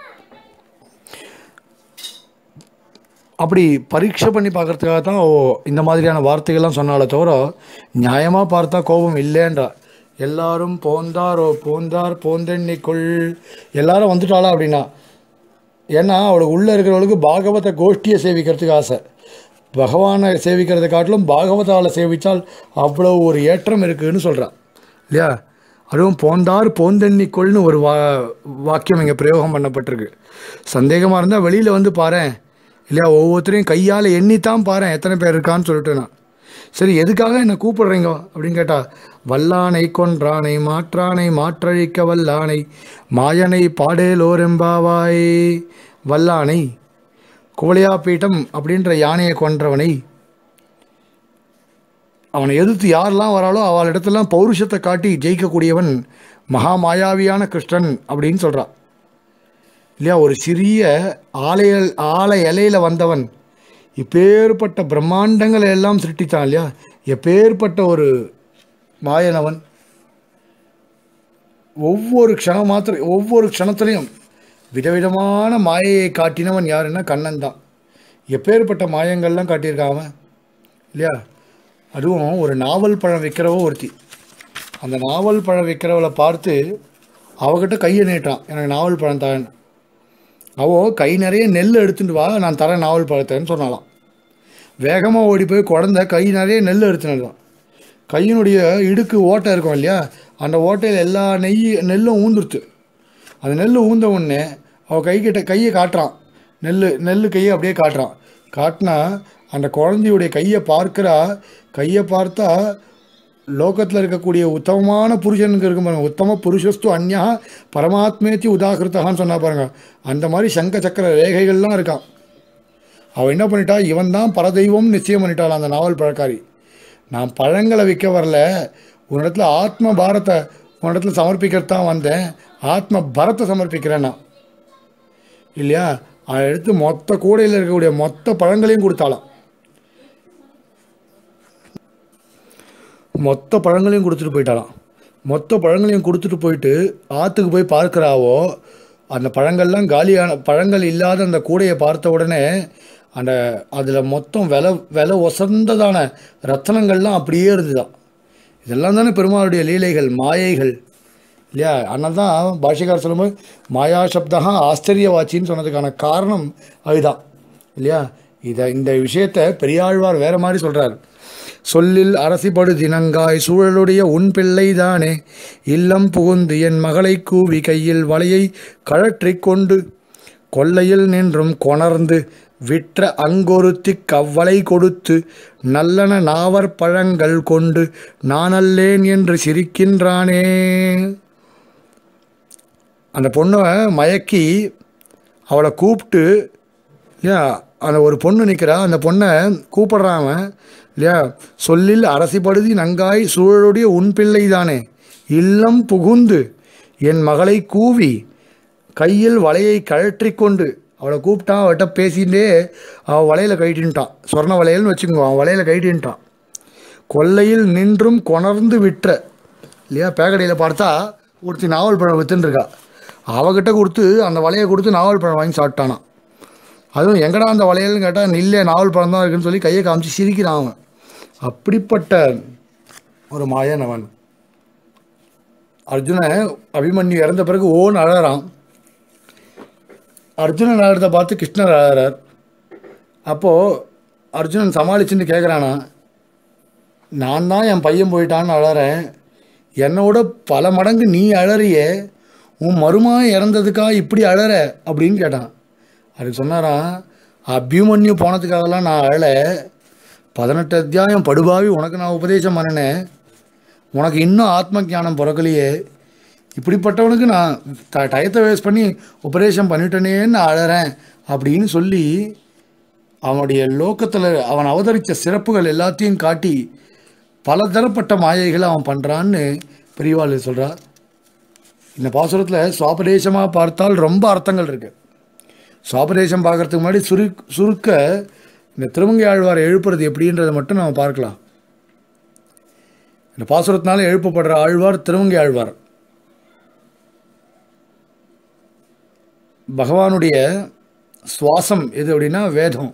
அப்படி பரீட்சை பண்ணி பார்க்கறதுக்காக தான் ஓ இந்த மாதிரியான வார்த்தைகள்லாம் சொன்னாலே தவிர நியாயமாக பார்த்தா கோபம் இல்லைன்றா எல்லாரும் போந்தாரோ போந்தார் போந்தெண்ணிக்குள் எல்லாரும் வந்துட்டாளா அப்படின்னா ஏன்னா அவளுக்கு உள்ளே இருக்கிறவளுக்கு பாகவத கோஷ்டியை சேவிக்கிறதுக்கு ஆசை பகவானை சேவிக்கிறதை காட்டிலும் பாகவதாவில் சேவித்தால் அவ்வளோ ஒரு ஏற்றம் இருக்குதுன்னு சொல்கிறான் இல்லையா அதுவும் போந்தார் போந்தெண்ணிக்கொள்னு ஒரு வா வாக்கியம் இங்கே பிரயோகம் பண்ணப்பட்டிருக்கு சந்தேகமாக இருந்தால் வெளியில் வந்து பாரேன் இல்லையா ஒவ்வொருத்தரையும் கையால் எண்ணித்தான் பாரேன் எத்தனை பேர் இருக்கான்னு சொல்லிட்டு நான் சரி எதுக்காக என்னை கூப்பிடுறீங்க அப்படின்னு கேட்டால் வல்லானை கொன்றானை மாற்றானை மாற்றழிக்க வல்லானை மாயனை பாடேலோரெம்பாவாய் வல்லானை குவளையாப்பீட்டம் அப்படின்ற யானையை கொன்றவனை அவனை எதிர்த்து யாரெல்லாம் வராளோ அவள் இடத்துலாம் பௌருஷத்தை காட்டி ஜெயிக்கக்கூடியவன் மகா மாயாவியான கிருஷ்ணன் அப்படின்னு சொல்கிறான் இல்லையா ஒரு சிறிய ஆலைய ஆலை இலையில் வந்தவன் இப்பேற்பட்ட பிரம்மாண்டங்களை எல்லாம் சிருஷ்டித்தான் இல்லையா எப்பேற்பட்ட ஒரு மாயனவன் ஒவ்வொரு க்ஷணம் மாத்திரம் ஒவ்வொரு க்ஷணத்துலையும் விதவிதமான மாயையை காட்டினவன் யாருன்னா கண்ணன் தான் எப்பேற்பட்ட மாயங்கள்லாம் காட்டியிருக்கான் அவன் இல்லையா அதுவும் ஒரு நாவல் பழம் விற்கிறவ ஒருத்தி அந்த நாவல் பழம் விற்கிறவளை பார்த்து அவகிட்ட கையை நீட்டான் எனக்கு நாவல் பழம் தான் அவோ கை நிறைய நெல் எடுத்துட்டு வா நான் தரேன் நாவல் பழத்தைன்னு சொன்னாலாம் வேகமாக ஓடி போய் குழந்த கை நிறைய நெல் எடுத்துனதான் கையினுடைய இடுக்கு ஓட்டை இருக்கும் இல்லையா அந்த ஓட்டையில் எல்லா நெய் நெல்லும் ஊந்துருத்து அந்த நெல் ஊந்த உடனே அவள் கை கிட்ட கையை காட்டுறான் நெல் நெல் கையை அப்படியே காட்டுறான் காட்டினா அந்த குழந்தையுடைய கையை பார்க்குறா கையை பார்த்தா லோகத்தில் இருக்கக்கூடிய உத்தமமான புருஷனுக்கு இருக்கும் பாருங்க உத்தம புருஷஸ்து அந்யா பரமாத்மேத்தி உதாகிருத்தகான்னு சொன்னா பாருங்க அந்த மாதிரி சங்க சக்கர ரேகைகள்லாம் இருக்கான் அவள் என்ன பண்ணிட்டா இவன் தான் பரதெய்வம் நிச்சயம் பண்ணிட்டாள் அந்த நாவல் பழக்காரி நான் பழங்களை விற்க வரல உன்னிடத்துல ஆத்ம பாரத்தை உன்னிடத்துல சமர்ப்பிக்கிறது தான் வந்தேன் ஆத்ம பரத்தை சமர்ப்பிக்கிறேன் நான் இல்லையா அதை எடுத்து மொத்த கூடையில் இருக்கக்கூடிய மொத்த பழங்களையும் கொடுத்தாலாம் மொத்த பழங்களையும் கொடுத்துட்டு போயிட்டாலாம் மொத்த பழங்களையும் கொடுத்துட்டு போயிட்டு ஆற்றுக்கு போய் பார்க்குறாவோ அந்த பழங்கள்லாம் காலியான பழங்கள் இல்லாத அந்த கூடையை பார்த்த உடனே அந்த அதில் மொத்தம் விலை விலை ஒசந்ததான ரத்தனங்கள்லாம் அப்படியே இருந்துதான் இதெல்லாம் தானே பெருமாளுடைய லீலைகள் மாயைகள் இல்லையா அதனால தான் பாஷிகார் சொல்லும்போது மாயா சப்தா ஆச்சரியவாச்சின்னு சொன்னதுக்கான காரணம் அதுதான் இல்லையா இதை இந்த விஷயத்தை பெரியாழ்வார் வேற மாதிரி சொல்கிறார் சொல்லில் அரசிபடு தினங்காய் சூழலுடைய உன் பிள்ளைதானே இல்லம் புகுந்து என் மகளை கூவி கையில் வலையை கழற்றிக் கொண்டு கொல்லையில் நின்றும் கொணர்ந்து விற்ற அங்கொருத்தி கவ்வளை கொடுத்து நல்லன நாவர் பழங்கள் கொண்டு நானல்லேன் என்று சிரிக்கின்றானே அந்த பொண்ணை மயக்கி அவளை கூப்பிட்டு இல்லையா அந்த ஒரு பொண்ணு நிற்கிறா அந்த பொண்ணை கூப்பிடுறான் அவன் இல்லையா சொல்லில் அரசிப்படுதி நங்காய் சூழலுடைய உன் பிள்ளை தானே இல்லம் புகுந்து என் மகளை கூவி கையில் வலையை கழற்றிக் கொண்டு அவளை கூப்பிட்டான் அவட்ட பேசிகிட்டே அவள் வலையில் கழட்டின்ட்டான் சொர்ண வளையல்னு வச்சுக்கோ அவன் வலையில் கழட்டின்ட்டான் கொல்லையில் நின்றும் கொணர்ந்து விற்ற இல்லையா பேக்கடையில் பார்த்தா ஒருத்தி நாவல் பழம் வித்துன்னு அவகிட்ட கொடுத்து அந்த வலையை கொடுத்து நாவல் பழம் வாங்கி சாப்பிட்டானான் அதுவும் எங்கடா அந்த வளையல்னு கேட்டால் நில்லே நாவல் பழம் தான் இருக்குன்னு சொல்லி கையை காமிச்சு சிரிக்கிறான் அவன் அப்படிப்பட்ட ஒரு மாயன் அவன் அர்ஜுனன் அபிமன்யு இறந்த பிறகு ஓன் அழறான் அர்ஜுனன் அழறத பார்த்து கிருஷ்ணர் அழறார் அப்போது அர்ஜுனன் சமாளிச்சுன்னு கேட்குறானா நான் தான் என் பையன் போயிட்டான்னு அழறேன் என்னோட பல மடங்கு நீ அழறியே உன் மருமா இறந்ததுக்கா இப்படி அழற அப்படின்னு கேட்டான் அதுக்கு சொன்னாராம் அபிமன்யு போனதுக்காகலாம் நான் அழல பதினெட்டு அத்தியாயம் படுபாவி உனக்கு நான் உபதேசம் பண்ணினேன் உனக்கு இன்னும் ஆத்ம ஞானம் பிறக்கலையே இப்படிப்பட்டவனுக்கு நான் ட டயத்தை வேஸ்ட் பண்ணி உபதேசம் பண்ணிட்டேனேன்னு நான் அழறேன் அப்படின்னு சொல்லி அவனுடைய லோக்கத்தில் அவன் அவதரித்த சிறப்புகள் எல்லாத்தையும் காட்டி பலதரப்பட்ட மாயைகளை அவன் பண்ணுறான்னு பெரியவாள் சொல்கிறா இந்த பாசுரத்தில் சுவாபதேசமாக பார்த்தால் ரொம்ப அர்த்தங்கள் இருக்குது சுவாபதேசம் பார்க்கறதுக்கு முன்னாடி சுரு சுருக்க இந்த திருமங்கை ஆழ்வாரை எழுப்புறது எப்படின்றதை மட்டும் நம்ம பார்க்கலாம் இந்த பாசுரத்தினால எழுப்பப்படுற ஆழ்வார் திருமங்கை ஆழ்வார் பகவானுடைய சுவாசம் எது அப்படின்னா வேதம்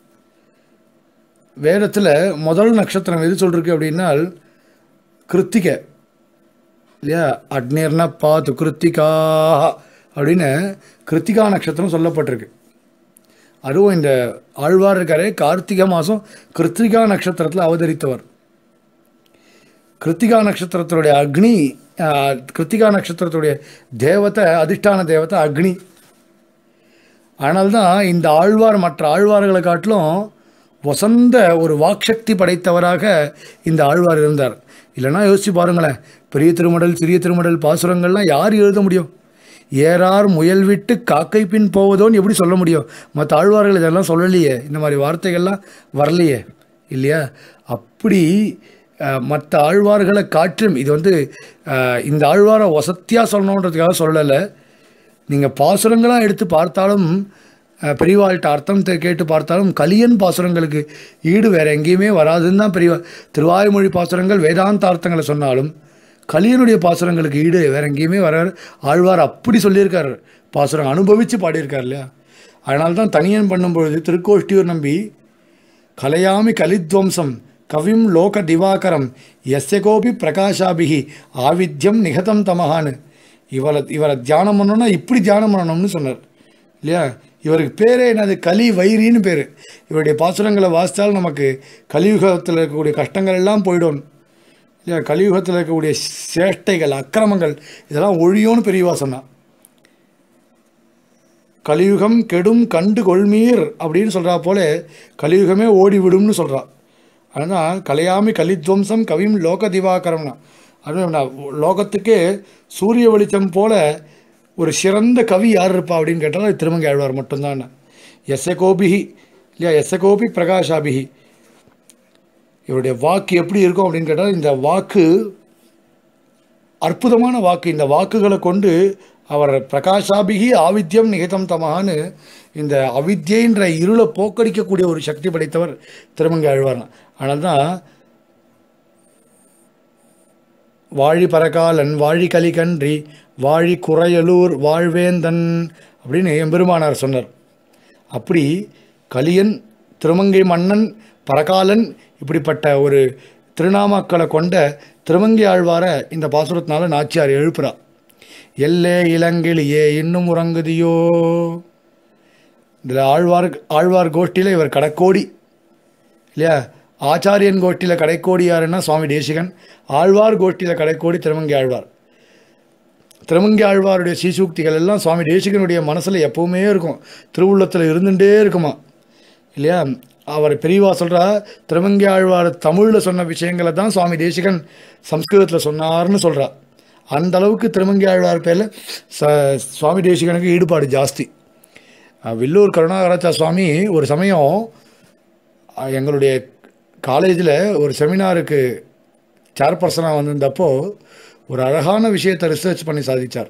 வேதத்தில் முதல் நட்சத்திரம் எது சொல்லிருக்கு அப்படின்னால் கிருத்திகை இல்லையா அக்னிர்ன பாத்து கிருத்திகா அப்படின்னு கிருத்திகா நட்சத்திரம் சொல்லப்பட்டிருக்கு அதுவும் இந்த ஆழ்வார் இருக்காரே கார்த்திகை மாதம் கிருத்திகா நட்சத்திரத்தில் அவதரித்தவர் கிருத்திகா நட்சத்திரத்தினுடைய அக்னி ஆஹ், கிருத்திகா நட்சத்திரத்துடைய தேவதை அதிஷ்டான தேவதை அக்னி அதனால்தான் இந்த ஆழ்வார் மற்ற ஆழ்வார்களை காட்டிலும் வசந்த ஒரு வாக்சக்தி படைத்தவராக இந்த ஆழ்வார் இருந்தார் இல்லைன்னா யோசிச்சு பாருங்களேன் பெரிய திருமடல் சிறிய திருமடல் பாசுரங்கள்லாம் யார் எழுத முடியும் ஏறார் முயல் விட்டு காக்கை பின் போவதோன்னு எப்படி சொல்ல முடியும் மற்ற ஆழ்வார்கள் இதெல்லாம் சொல்லலையே இந்த மாதிரி வார்த்தைகள்லாம் வரலையே இல்லையா அப்படி அஹ், மற்ற ஆழ்வார்களை காற்றும் இது வந்து அஹ், இந்த ஆழ்வாரை வசத்தியாக சொல்லணுன்றதுக்காக சொல்லலை நீங்கள் பாசுரங்களாக எடுத்து பார்த்தாலும் அஹ், பெரியவாள்கிட்ட அர்த்தம் தெ- கேட்டு பார்த்தாலும் கலியன் பாசுரங்களுக்கு ஈடு வேறு எங்கேயுமே வராதுன்னு தான் பெரியவா திருவாய்மொழி பாசுரங்கள் வேதாந்த அர்த்தங்களை சொன்னாலும் கலியனுடைய பாசுரங்களுக்கு ஈடு வேறு எங்கேயுமே வர ஆழ்வார் அப்படி சொல்லியிருக்கார் பாசுரம் அனுபவித்து பாடியிருக்கார் இல்லையா அதனால தான் தனியன் பண்ணும்பொழுது திருக்கோஷ்டியூர் நம்பி கலையாமி கலித்வம்சம் கவிம் லோக திவாகரம் எஸ்ய கோபி பிரகாஷாபிகி ஆவித்யம் நிகதம் தமஹான்னு இவரை இவரை தியானம் பண்ணணும்னா இப்படி தியானம் பண்ணணும்னு சொன்னார் இல்லையா இவருக்கு பேரே என்னது கலி வைரின்னு பேர் இவருடைய பாசுரங்களை வாசித்தால் நமக்கு கலியுகத்தில் இருக்கக்கூடிய கஷ்டங்கள் எல்லாம் போயிடும் இல்லையா கலியுகத்தில் இருக்கக்கூடிய சேஷ்டைகள் அக்கிரமங்கள் இதெல்லாம் ஒழியோன்னு பெரியவா சொன்னான் கலியுகம் கெடும் கண்டு கொள்மீர் அப்படின்னு சொல்கிறா போல கலியுகமே ஓடிவிடும்னு சொல்கிறா அதனால் கலையாமி கலித்வம்சம் கவிம் லோக திவாகரம்னா அது லோகத்துக்கே சூரிய வெளிச்சம் போல ஒரு சிறந்த கவி யார் இருப்பா அப்படின்னு கேட்டால் அது திருமங்கை ஆழ்வார் மட்டும்தான் எஸ்ய கோபிஹி இல்லையா எஸ்ய கோபி பிரகாஷாபிஹி இவருடைய வாக்கு எப்படி இருக்கும் அப்படின்னு கேட்டால் இந்த வாக்கு அற்புதமான வாக்கு இந்த வாக்குகளை கொண்டு அவர் பிரகாஷாபிகி ஆவித்யம் நிகிதம் தமகான்னு இந்த அவித்யன்ற இருளை போக்கடிக்கக்கூடிய ஒரு சக்தி படைத்தவர் திருமங்கை ஆழ்வார் அதனால தான் வாழி பரகாலன் வாழி கலிகன்றி வாழி குறையலூர் வாழ்வேந்தன் அப்படின்னு எம்பெருமானார் சொன்னார் அப்படி கலியன் திருமங்கை மன்னன் பரகாலன் இப்படிப்பட்ட ஒரு திருநாமாக்களை கொண்ட திருமங்கை ஆழ்வாரை இந்த பாசுரத்தினால நாச்சியார் எழுப்புறா எல்லே இளங்கிளியே இன்னும் உறங்குதியோ இதில் ஆழ்வார் ஆழ்வார் கோஷ்டியில் இவர் கடக்கோடி இல்லையா ஆச்சாரியன் கோஷ்டியில் கடைக்கோடி யாருன்னா சுவாமி தேசிகன் ஆழ்வார் கோஷ்டியில் கடைக்கோடி திருமங்கை ஆழ்வார் திருமங்கை ஆழ்வாருடைய சீசூக்திகள் எல்லாம் சுவாமி தேசிகனுடைய மனசில் எப்பவுமே இருக்கும் திருவுள்ளத்தில் இருந்துகிட்டே இருக்குமா இல்லையா அவர் பெரியவா சொல்கிறா திருமங்கை ஆழ்வார் தமிழில் சொன்ன விஷயங்களை தான் சுவாமி தேசிகன் சம்ஸ்கிருதத்தில் சொன்னார்னு சொல்கிறா அந்த அளவுக்கு திருமங்கை ஆழ்வார் பேரில் ச சுவாமி தேசிகனுக்கு ஈடுபாடு ஜாஸ்தி அஹ் வில்லூர் கருணாகராச்சா சுவாமி ஒரு சமயம் அஹ் எங்களுடைய காலேஜில் ஒரு செமினாருக்கு சேர்பர்சனாக வந்திருந்தப்போ ஒரு அழகான விஷயத்தை ரிசர்ச் பண்ணி சாதித்தார்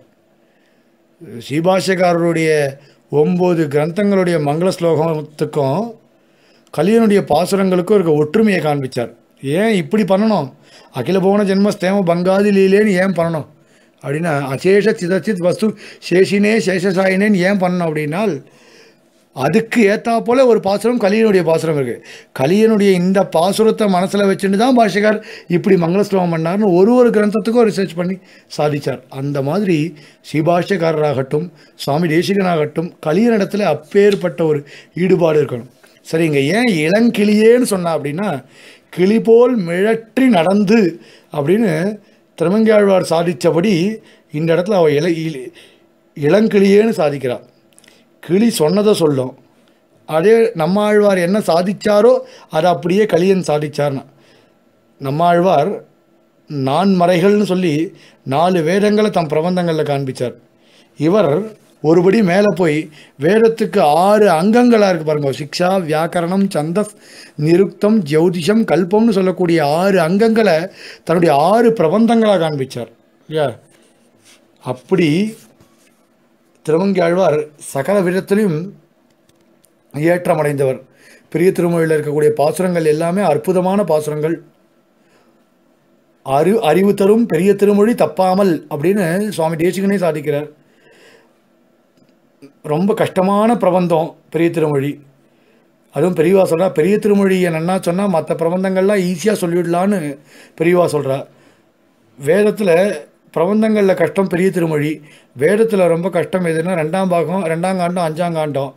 ஸ்ரீபாஷ்யக்காரருடைய ஒம்பது கிரந்தங்களுடைய மங்கள ஸ்லோகத்துக்கும் கலியனுடைய பாசுரங்களுக்கும் இருக்க ஒற்றுமையை காண்பிச்சார் ஏன் இப்படி பண்ணணும் அகில புவன ஜென்ம ஸ்தேம பங்காதி லீலேன்னு ஏன் பண்ணணும் அப்படின்னா அசேஷ சிதச்சித் வஸ்து சேஷினே சேஷசாயினேன்னு ஏன் பண்ணணும் அப்படின்னால் அதுக்கு ஏற்றா போல ஒரு பாசுரம் கலியனுடைய பாசுரம் இருக்குது கலியனுடைய இந்த பாசுரத்தை மனசில் வச்சுட்டு தான் பாஷகர் இப்படி மங்கள ஸ்லோகம் பண்ணார்னு ஒரு ஒரு கிரந்தத்துக்கும் ரிசர்ச் பண்ணி சாதிச்சார் அந்த மாதிரி ஸ்ரீபாஷ்யக்காரராகட்டும் சுவாமி தேசிகனாகட்டும் கலியனிடத்தில் அப்பேற்பட்ட ஒரு ஈடுபாடு இருக்கணும் சரி இங்கே ஏன் இளங்கிளியேன்னு சொன்னா அப்படின்னா கிளி போல் மிழற்றி நடந்து அப்படின்னு திருமங்கையாழ்வார் சாதித்தபடி இந்த இடத்துல அவள் இள இள- இளங்கிளியேன்னு சாதிக்கிறாள் கிளி சொன்னதை சொல்லும் அதே நம்மாழ்வார் என்ன சாதிச்சாரோ அதை அப்படியே கலியன் சாதிச்சார்னா நம்மாழ்வார் நான்மறைகள்னு சொல்லி நாலு வேதங்களை தம் பிரபந்தங்களில் காண்பிச்சார் இவர் ஒருபடி மேலே போய் வேதத்துக்கு ஆறு அங்கங்களாக இருக்கு பாருங்க சிக்ஷா வியாக்கரணம் சந்தஸ் நிருக்தம் ஜோதிஷம் கல்பம்னு சொல்லக்கூடிய ஆறு அங்கங்களை தன்னுடைய ஆறு பிரபந்தங்களாக காண்பிச்சார் இல்லையா அப்படி திருமங்கி ஆழ்வார் சகல விதத்திலையும் ஏற்றமடைந்தவர் பெரிய திருமொழியில் இருக்கக்கூடிய பாசுரங்கள் எல்லாமே அற்புதமான பாசுரங்கள் அறி அறிவு தரும் பெரிய திருமொழி தப்பாமல் அப்படின்னு சுவாமி தேசிகனே சாதிக்கிறார் ரொம்ப கஷ்டமான பிரபந்தம் பெரிய திருமொழி அதுவும் பெரியவா சொல்கிறா பெரிய திருமொழியை நன்னா சொன்னால் மற்ற பிரபந்தங்கள்லாம் ஈஸியாக சொல்லிவிடலான்னு பெரியவா சொல்கிறா வேதத்தில் பிரபந்தங்களில் கஷ்டம் பெரிய திருமொழி வேதத்தில் ரொம்ப கஷ்டம் எதுன்னா ரெண்டாம் பாகம் ரெண்டாம் காண்டம் அஞ்சாம் காண்டம்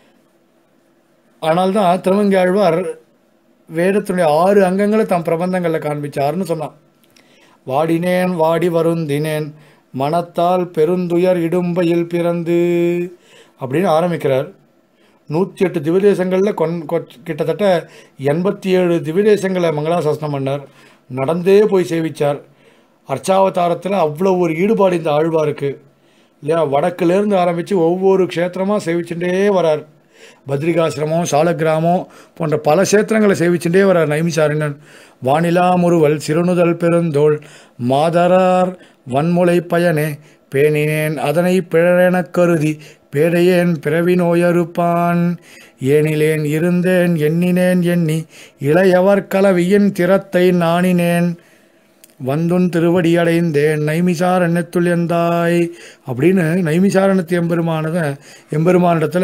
ஆனால்தான் திருமங்கை ஆழ்வார் வேதத்தினுடைய ஆறு அங்கங்களை தம் பிரபந்தங்களில் காண்பிச்சார்னு சொன்னான் வாடினேன் வாடி வருந்தினேன் மனத்தால் பெருந்துயர் இடும்பையில் பிறந்து அப்படின்னு ஆரம்பிக்கிறார் நூற்றி எட்டு திவிதேசங்களில் கொன் கொ- கிட்டத்தட்ட எண்பத்தி ஏழு திவிதேசங்களை மங்களாசாசனம் பண்ணார் நடந்தே போய் சேவிச்சார் அர்ச்சாவதாரத்தில் அவ்வளோ ஒரு ஈடுபாடு இந்த ஆழ்வாருக்கு இல்லையா வடக்குலேருந்து ஆரம்பித்து ஒவ்வொரு க்ஷேத்திரமாக சேவிச்சுட்டே வரார் பத்ரிகாசிரமம் சாலக்கிராமம் போன்ற பல க்ஷேத்திரங்களை சேவிச்சுட்டே வரார் நைமிசாரணன் வானிலா முறுவல் சிறுநுதல் பெருந்தோள் மாதரார் வன்முலை பயனே பேணினேன் அதனை பிழறெனக் கருதி பேடையேன் பிறவி நோயறுப்பான் ஏனிலேன் இருந்தேன் எண்ணினேன் எண்ணி இளையவர் கலவியின் திறத்தை நாணினேன் வந்துன் திருவடி அடைந்தேன் நைமிசாரண்யத்துள் எந்தாய் அப்படின்னு நைமிசாரணத்து எம்பெருமானத எம்பெருமானிடத்தில்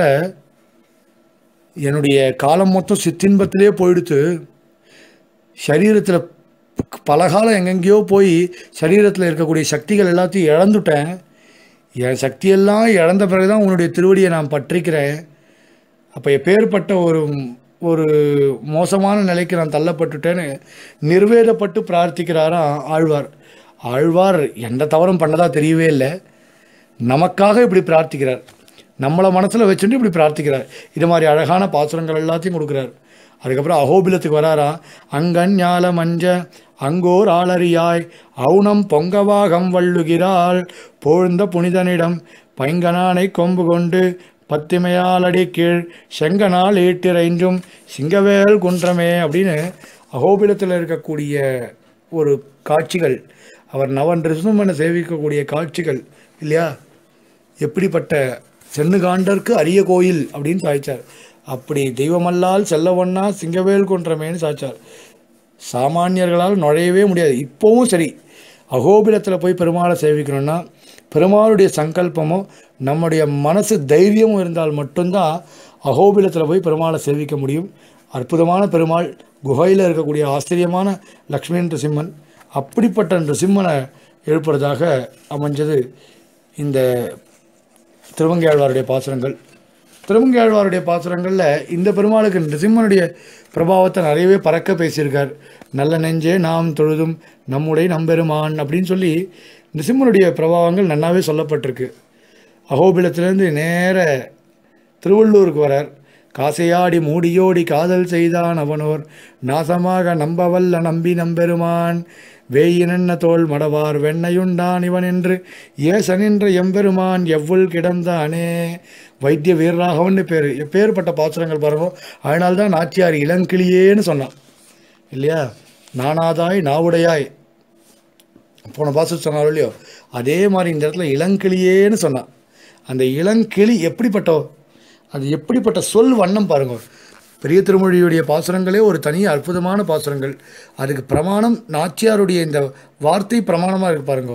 என்னுடைய காலம் மொத்தம் சிற்றின்பத்திலே போயிடுத்து சரீரத்தில் பல காலம் எங்கெங்கேயோ போய் சரீரத்தில் இருக்கக்கூடிய சக்திகள் எல்லாத்தையும் இழந்துட்டேன் என் சக்தியெல்லாம் இழந்த பிறகு தான் உன்னுடைய திருவடியை நான் பற்றிக்கிறேன் அப்போ எப்பேற்பட்ட ஒரு ஒரு மோசமான நிலைக்கு நான் தள்ளப்பட்டுட்டேன்னு நிர்வேதப்பட்டு பிரார்த்திக்கிறாராம் ஆழ்வார் ஆழ்வார் எந்த தவறும் பண்ணதா தெரியவே இல்லை நமக்காக இப்படி பிரார்த்திக்கிறார் நம்மளை மனசில் வச்சுட்டு இப்படி பிரார்த்திக்கிறார் இது மாதிரி அழகான பாசுரங்கள் எல்லாத்தையும் கொடுக்குறார் அதுக்கப்புறம் அகோபிலத்துக்கு வராரா அங்கன் ஞால மஞ்ச அங்கோர் ஆளறியாய் அவுணம் பொங்கவாகம் வள்ளுகிறாள் போழ்ந்த புனிதனிடம் பைங்கனானை கொம்பு கொண்டு பத்திமையால் அடி கீழ் செங்கனால் ஈட்டிறைஞ்சும் சிங்கவேல் குன்றமே அப்படின்னு அகோபிலத்தில் இருக்கக்கூடிய ஒரு காட்சிகள் அவர் நவன் ரிசுமனை சேவிக்கக்கூடிய காட்சிகள் இல்லையா எப்படிப்பட்ட சென்னுகாண்டற்கு அரிய கோயில் அப்படின்னு சாய்ச்சார் அப்படி தெய்வமல்லால் செல்லவண்ணா சிங்கவேல் கொன்றமேன்னு சாய்ச்சார் சாமானியர்களால் நுழையவே முடியாது இப்போவும் சரி அகோபிலத்தில் போய் பெருமாளை சேவிக்கணும்னா பெருமாளுடைய சங்கல்பமும் நம்முடைய மனசு தைரியமும் இருந்தால் மட்டும்தான் அகோபிலத்தில் போய் பெருமாளை சேவிக்க முடியும் அற்புதமான பெருமாள் குகையில் இருக்கக்கூடிய ஆச்சரியமான லக்ஷ்மி நரசிம்மன் அப்படிப்பட்ட நரசிம்மனை எழுப்புறதாக அமைஞ்சது இந்த திருவங்கையாழ்வாருடைய பாசுரங்கள் திருவங்கையாழ்வாருடைய பாசுரங்களில் இந்த பெருமாளுக்கு நிருசிம்மனுடைய பிரபாவத்தை நிறையவே பறக்க பேசியிருக்கார் நல்ல நெஞ்சே நாம் தொழுதும் நம்முடைய நம்பெருமான் அப்படின்னு சொல்லி நிருசிம்மனுடைய பிரபாவங்கள் நன்னாவே சொல்லப்பட்டிருக்கு அகோபிலத்திலேருந்து நேர திருவள்ளூருக்கு வரார் காசையாடி மூடியோடி காதல் செய்தான் அவனோர் நாசமாக நம்பவல்ல நம்பி நம்பெருமான் வேயினென்ன தோல் மடவார் வெண்ணையுண்டான் இவன் என்று ஏசனின்ற எம்பெருமான் எவ்வுள் கிடந்தானே வைத்திய வீரராகவன்னு பேர் எப்பேற்பட்ட பாசுரங்கள் பாருங்க அதனால்தான் நாச்சியார் இளங்கிளியேன்னு சொன்னான் இல்லையா நானாதாய் நாவுடையாய் போன பாசம் சொன்னாரோ இல்லையோ அதே மாதிரி இந்த இடத்துல இளங்கிளியேன்னு சொன்னான் அந்த இளங்கிளி எப்படிப்பட்டோ அது எப்படிப்பட்ட சொல் வண்ணம் பாருங்க பெரிய திருமொழியுடைய பாசுரங்களே ஒரு தனி அற்புதமான பாசுரங்கள் அதுக்கு பிரமாணம் நாச்சியாருடைய இந்த வார்த்தை பிரமாணமாக இருக்கு பாருங்க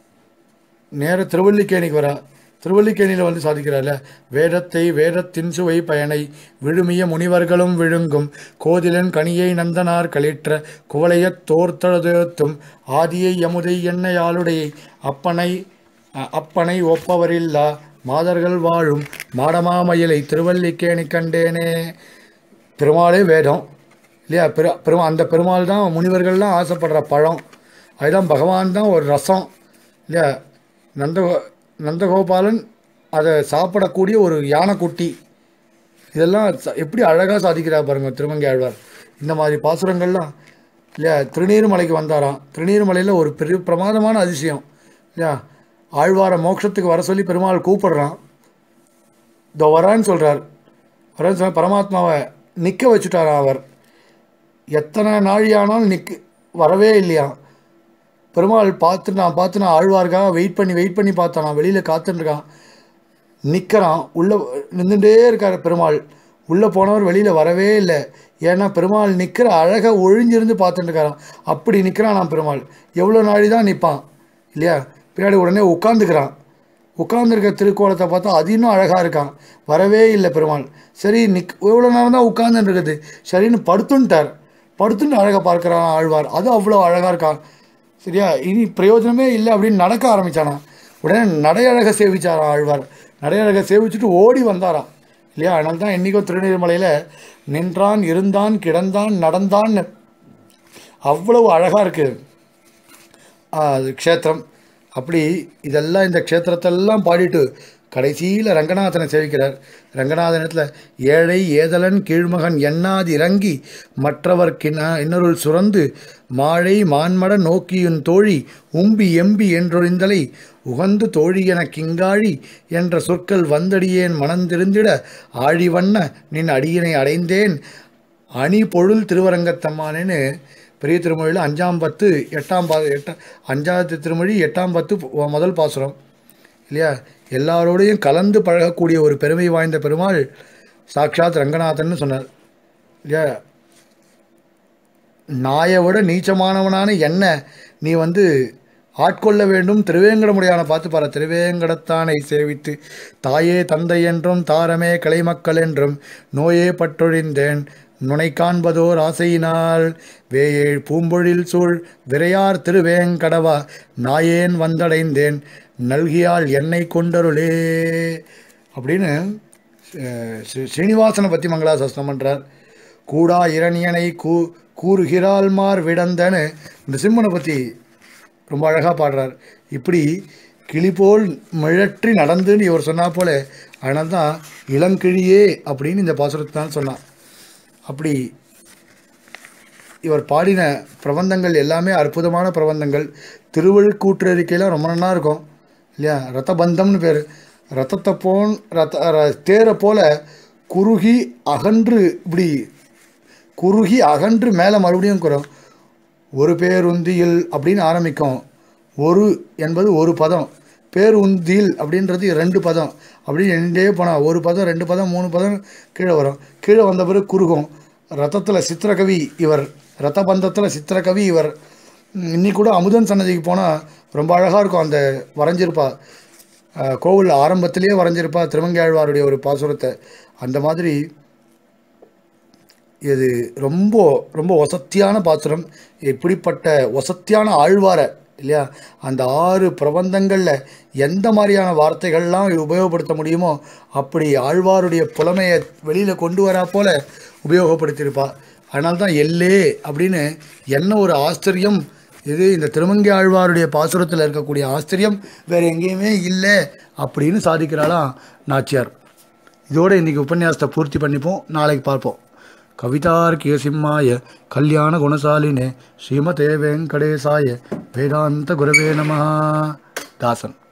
நேர திருவல்லிக்கேணிக்கு வரா திருவல்லிக்கேணியில் வந்து சாதிக்கிறார்ல வேதத்தை வேதத்தின் சுவை பயனை விழுமிய முனிவர்களும் விழுங்கும் கோதிலன் கனியை நந்தனார் களிற்ற குவளையத் தோர்த்தழுதும் ஆதியை யமுதை எண்ணெயாளுடையை அப்பனை அ- அப்பனை ஒப்பவரில்லா மாதர்கள் வாழும் மாடமாமயிலை திருவல்லிக்கேணி கண்டேனே பெருமாளே வேதம் இல்லையா பெரு பெருமா அந்த பெருமாள் தான் முனிவர்கள்லாம் ஆசைப்படுற பழம் அதுதான் பகவான் தான் ஒரு ரசம் இல்லையா நந்தகோ நந்தகோபாலன் அதை சாப்பிடக்கூடிய ஒரு யானைக்குட்டி இதெல்லாம் ச- எப்படி அழகாக சாதிக்கிறார் பாருங்க திருமங்கை ஆழ்வார் இந்த மாதிரி பாசுரங்கள்லாம் இல்லையா திருநீர்மலைக்கு வந்தாராம் திருநீர்மலையில் ஒரு பெரிய பிரமாதமான அதிசயம் இல்லையா ஆழ்வாரை மோட்சத்துக்கு வர சொல்லி பெருமாள் கூப்பிடுறான் இதோ வரான்னு சொல்கிறார் வரேன்னு சொல்ல பரமாத்மாவை நிற்க வச்சுட்டாராம் அவர் எத்தனை நாழியானாலும் நிற்க வரவே இல்லையா பெருமாள் பார்த்து நான் பார்த்து நான் ஆழ்வாருக்காக வெயிட் பண்ணி வெயிட் பண்ணி பார்த்தேன் நான் வெளியில் காத்துட்டுருக்கான் நிற்கிறான் உள்ளே நின்றுட்டே இருக்கார் பெருமாள் உள்ளே போனவர் வெளியில் வரவே இல்லை ஏன்னா பெருமாள் நிற்கிற அழகை ஒழிஞ்சிருந்து பார்த்துட்டு இருக்காராம் அப்படி நிற்கிறான் நான் பெருமாள் எவ்வளோ நாழி தான் நிற்பான் இல்லையா பின்னாடி உடனே உட்காந்துக்கிறான் உட்காந்துருக்க திருக்கோலத்தை பார்த்தா அது இன்னும் அழகாக இருக்கான் வரவே இல்லை பெருமாள் சரி நிக் எவ்வளோ நேரம் தான் உட்காந்துட்டு இருக்குது சரின்னு படுத்துன்ட்டார் படுத்துன்னு அழகை பார்க்குறான் ஆழ்வார் அது அவ்வளோ அழகாக இருக்கான் சரியா இனி பிரயோஜனமே இல்லை அப்படின்னு நடக்க ஆரம்பிச்சானா உடனே நடையழக சேவிச்சாராம் ஆழ்வார் நடையழக சேவிச்சுட்டு ஓடி வந்தாராம் இல்லையா அதனால தான் என்றைக்கோ திருநீர்மலையில் நின்றான் இருந்தான் கிடந்தான் நடந்தான் அவ்வளவு அழகாக இருக்குது அது க்ஷேத்திரம் அப்படி இதெல்லாம் இந்த க்ஷேத்திரத்தெல்லாம் பாடிட்டு கடைசியில் ரங்கநாதனை சேவிக்கிறார் ரங்கநாதனத்தில் ஏழை ஏதலன் கீழ்மகன் எண்ணாது இறங்கி மற்றவர் கிண இன்னொருள் சுரந்து மாழை மான்மட நோக்கியுன் தோழி உம்பி எம்பி என்றொழிந்தலை உகந்து தோழி என கிங்காழி என்ற சொற்கள் வந்தடியேன் மனந்திருந்திட ஆழி வண்ண நின் அடியினை அடைந்தேன் அணி பொருள் திருவரங்கத்தம்மானேன்னு பெரிய திருமொழியில் அஞ்சாம் பத்து எட்டாம் பா எட்டாம் அஞ்சாவது திருமொழி எட்டாம் பத்து பு- முதல் பாசுரம் இல்லையா எல்லாரோடையும் கலந்து பழகக்கூடிய ஒரு பெருமை வாய்ந்த பெருமாள் சாக்ஷாத் ரங்கநாதன்னு சொன்னார் இல்லையா நாயை விட நீச்சமானவனான என்ன நீ வந்து ஆட்கொள்ள வேண்டும் திருவேங்கடமுடியான பார்த்து பாரு திருவேங்கடத்தானை சேவித்து தாயே தந்தை என்றும் தாரமே கலைமக்கள் என்றும் நோயே பட்டொழிந்தேன் நுனை காண்பதோர் ஆசையினால் வேயேழ் பூம்பொழில் சூழ் விரையார் திருவேங்கடவா நாயேன் வந்தடைந்தேன் நல்கியால் என்னை கொண்டருளே அப்படின்னு அஹ், ஸ்ரீ- ஸ்ரீனிவாசனை பற்றி மங்களாசாசனம் பண்ணுறார் கூடா இரணியனை கூ கூறுகிறாள் மார் விடந்தன்னு இந்த சிம்மனை பற்றி ரொம்ப அழகாக பாடுறார் இப்படி கிளி போல் மிழற்றி நடந்துன்னு இவர் சொன்னா போல அதனால தான் இளங்கிழியே அப்படின்னு இந்த பாசுரத்தினால் சொன்னான் அப்படி இவர் பாடின பிரபந்தங்கள் எல்லாமே அற்புதமான பிரபந்தங்கள் திருவழுக்கூற்றறிக்கையில் ரொம்ப நல்லா இருக்கும் இல்லையா ரத்தபந்தம்னு பேர் ரத்தத்தை போன் ரத்த ர- தேரை போல குறுகி அகன்று இப்படி குறுகி அகன்று மேலே மறுபடியும் குறம் ஒரு பேருந்தியில் அப்படின்னு ஆரம்பிக்கும் ஒரு என்பது ஒரு பதம் பேருந்தில் அப்படின்றது ரெண்டு பதம் அப்படின்னு ரெண்டே போனால் ஒரு பதம் ரெண்டு பதம் மூணு பதம் கீழே வரும் கீழே வந்த பிறகு குறுகும் ரத்தத்தில் சித்திரகவி இவர் ரத்தபந்தத்தில் சித்திரகவி இவர் ம், இன்னைக்கு கூட அமுதன் சன்னதிக்கு போனால் ரொம்ப அழகாக இருக்கும் அந்த வரைஞ்சிருப்பா அஹ், கோவில் ஆரம்பத்திலேயே வரைஞ்சிருப்பா திருமங்கையாழ்வாருடைய ஒரு பாசுரத்தை அந்த மாதிரி இது ரொம்ப ரொம்ப வசத்தியான பாசுரம் இப்படிப்பட்ட வசத்தியான ஆழ்வாரை இல்லையா அந்த ஆறு பிரபந்தங்களில் எந்த மாதிரியான வார்த்தைகள்லாம் உபயோகப்படுத்த முடியுமோ அப்படி ஆழ்வாருடைய புலமையை வெளியில் கொண்டு வரா போல உபயோகப்படுத்தியிருப்பா அதனால தான் எல்லே அப்படின்னு என்ன ஒரு ஆச்சரியம் இது இந்த திருமங்கை ஆழ்வாருடைய பாசுரத்தில் இருக்கக்கூடிய ஆச்சரியம் வேறு எங்கேயுமே இல்லை அப்படின்னு சாதிக்கிறாளாம் நாச்சியார் இதோட இன்னைக்கு உபன்யாசத்தை பூர்த்தி பண்ணிப்போம் நாளைக்கு பார்ப்போம் கவிதார்க்கிய சிம்மாய கல்யாண குணசாலினே ஸ்ரீமதே வெங்கடேசாய வேதாந்த குரவே நம தாசன்